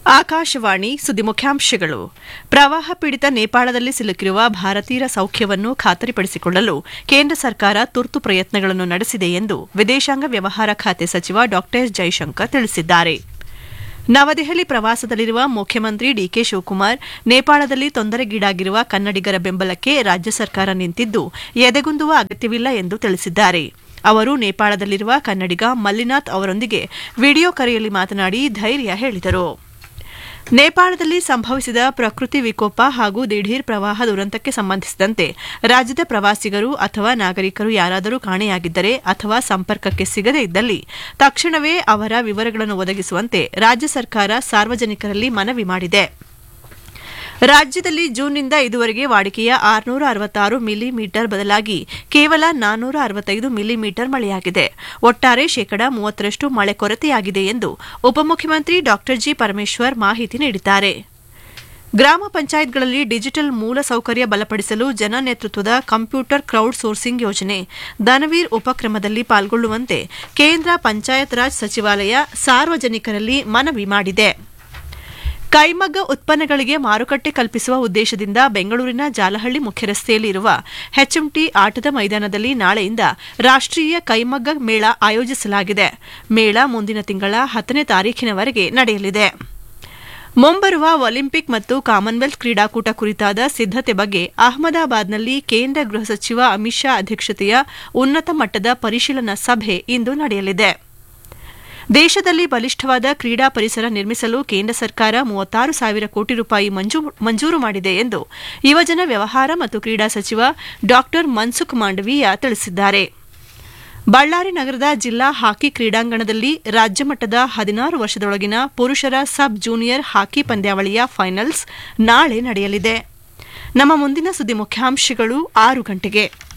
ಆಕಾಶವಾಣಿ ಸುದ್ದಿ ಮುಖ್ಯಾಂಶಗಳು ಪ್ರವಾಹ ಪೀಡಿತ ನೇಪಾಳದಲ್ಲಿ ಸಿಲುಕಿರುವ ಭಾರತೀಯರ ಸೌಖ್ಯವನ್ನು ಖಾತರಿಪಡಿಸಿಕೊಳ್ಳಲು ಕೇಂದ್ರ ಸರ್ಕಾರ ತುರ್ತು ಪ್ರಯತ್ನಗಳನ್ನು ನಡೆಸಿದೆ ಎಂದು ವಿದೇಶಾಂಗ ವ್ಯವಹಾರ ಖಾತೆ ಸಚಿವ ಡಾ ಎಸ್ ಜೈಶಂಕರ್ ತಿಳಿಸಿದ್ದಾರೆ ನವದೆಹಲಿ ಪ್ರವಾಸದಲ್ಲಿರುವ ಮುಖ್ಯಮಂತ್ರಿ ಡಿಕೆ ಶಿವಕುಮಾರ್ ನೇಪಾಳದಲ್ಲಿ ತೊಂದರೆಗೀಡಾಗಿರುವ ಕನ್ನಡಿಗರ ಬೆಂಬಲಕ್ಕೆ ರಾಜ್ಯ ಸರ್ಕಾರ ನಿಂತಿದ್ದು ಎದೆಗುಂದುವ ಅಗತ್ಯವಿಲ್ಲ ಎಂದು ತಿಳಿಸಿದ್ದಾರೆ ಅವರು ನೇಪಾಳದಲ್ಲಿರುವ ಕನ್ನಡಿಗ ಮಲ್ಲಿನಾಥ್ ಅವರೊಂದಿಗೆ ವಿಡಿಯೋ ಕರೆಯಲ್ಲಿ ಮಾತನಾಡಿ ಧೈರ್ಯ ಹೇಳಿದರು ನೇಪಾಳದಲ್ಲಿ ಸಂಭವಿಸಿದ ಪ್ರಕೃತಿ ವಿಕೋಪ ಹಾಗೂ ದಿಢೀರ್ ಪ್ರವಾಹ ದುರಂತಕ್ಕೆ ಸಂಬಂಧಿಸಿದಂತೆ ರಾಜ್ಯದ ಪ್ರವಾಸಿಗರು ಅಥವಾ ನಾಗರಿಕರು ಯಾರಾದರೂ ಕಾಣೆಯಾಗಿದ್ದರೆ ಅಥವಾ ಸಂಪರ್ಕಕ್ಕೆ ಸಿಗದೇ ಇದ್ದಲ್ಲಿ ತಕ್ಷಣವೇ ಅವರ ವಿವರಗಳನ್ನು ಒದಗಿಸುವಂತೆ ರಾಜ್ಯ ಸರ್ಕಾರ ಸಾರ್ವಜನಿಕರಲ್ಲಿ ಮನವಿ ಮಾಡಿದೆ ರಾಜ್ಯದಲ್ಲಿ ಜೂನ್ನಿಂದ ಇದುವರೆಗೆ ವಾಡಿಕೆಯ ಆರುನೂರ ಅರವತ್ತಾರು ಮಿಲಿಮೀಟರ್ ಬದಲಾಗಿ ಕೇವಲ ನಾನ್ನೂರ ಅರವತ್ತೈದು ಮಿಲಿಮೀಟರ್ ಮಳೆಯಾಗಿದೆ ಒಟ್ಟಾರೆ ಶೇಕಡಾ ಮೂವತ್ತರಷ್ಟು ಮಳೆ ಕೊರತೆಯಾಗಿದೆ ಎಂದು ಉಪಮುಖ್ಯಮಂತ್ರಿ ಡಾ ಜಿ ಪರಮೇಶ್ವರ್ ಮಾಹಿತಿ ನೀಡಿದ್ದಾರೆ ಗ್ರಾಮ ಪಂಚಾಯತ್ಗಳಲ್ಲಿ ಡಿಜಿಟಲ್ ಮೂಲ ಸೌಕರ್ಯ ಬಲಪಡಿಸಲು ಜನ ನೇತೃತ್ವದ ಕಂಪ್ಯೂಟರ್ ಕ್ರೌಡ್ ಸೋರ್ಸಿಂಗ್ ಯೋಜನೆ ದಾನವೀರ್ ಉಪಕ್ರಮದಲ್ಲಿ ಪಾಲ್ಗೊಳ್ಳುವಂತೆ ಕೇಂದ್ರ ಪಂಚಾಯತ್ ರಾಜ್ ಸಚಿವಾಲಯ ಸಾರ್ವಜನಿಕರಲ್ಲಿ ಮನವಿ ಮಾಡಿದೆ ಕೈಮಗ್ಗ ಉತ್ಪನ್ನಗಳಿಗೆ ಮಾರುಕಟ್ಟೆ ಕಲ್ಪಿಸುವ ಉದ್ದೇಶದಿಂದ ಬೆಂಗಳೂರಿನ ಜಾಲಹಳ್ಳಿ ಮುಖ್ಯರಸ್ತೆಯಲ್ಲಿ ಇರುವ ಎಚ್ಎಂಟಿ ಆಟದ ಮೈದಾನದಲ್ಲಿ ನಾಳೆಯಿಂದ ರಾಷ್ಟೀಯ ಕೈಮಗ್ಗ ಮೇಳ ಆಯೋಜಿಸಲಾಗಿದೆ ಮೇಳ ಮುಂದಿನ ತಿಂಗಳ ಹತ್ತನೇ ತಾರೀಖಿನವರೆಗೆ ನಡೆಯಲಿದೆ ಮುಂಬರುವ ಒಲಿಂಪಿಕ್ ಮತ್ತು ಕಾಮನ್ವೆಲ್ತ್ ಕ್ರೀಡಾಕೂಟ ಕುರಿತಾದ ಸಿದ್ದತೆ ಬಗ್ಗೆ ಅಹಮದಾಬಾದ್ನಲ್ಲಿ ಕೇಂದ್ರ ಗೃಹ ಸಚಿವ ಅಮಿತ್ ಶಾ ಅಧ್ಯಕ್ಷತೆಯ ಉನ್ನತ ಮಟ್ಟದ ಪರಿಶೀಲನಾ ಸಭೆ ಇಂದು ನಡೆಯಲಿದೆ ದೇಶದಲ್ಲಿ ಬಲಿಷ್ಠವಾದ ಕ್ರೀಡಾ ಪರಿಸರ ನಿರ್ಮಿಸಲು ಕೇಂದ್ರ ಸರ್ಕಾರ ಮೂವತ್ತಾರು ಸಾವಿರ ಕೋಟಿ ರೂಪಾಯಿ ಮಂಜೂರು ಮಾಡಿದೆ ಎಂದು ಯುವಜನ ವ್ಯವಹಾರ ಮತ್ತು ಕ್ರೀಡಾ ಸಚಿವ ಡಾ ಮನ್ಸುಖ್ ಮಾಂಡವೀಯ ತಿಳಿಸಿದ್ದಾರೆ ಬಳ್ಳಾರಿ ನಗರದ ಜಿಲ್ಲಾ ಹಾಕಿ ಕ್ರೀಡಾಂಗಣದಲ್ಲಿ ರಾಜ್ಯಮಟ್ಟದ ಹದಿನಾರು ವರ್ಷದೊಳಗಿನ ಪುರುಷರ ಸಬ್ ಜೂನಿಯರ್ ಹಾಕಿ ಪಂದ್ಯಾವಳಿಯ ಫೈನಲ್ಸ್ ನಾಳೆ ನಡೆಯಲಿದೆ ನಮ್ಮ ಮುಂದಿನ ಸುದ್ದಿ ಮುಖ್ಯಾಂಶಗಳು ಆರು ಗಂಟೆಗೆ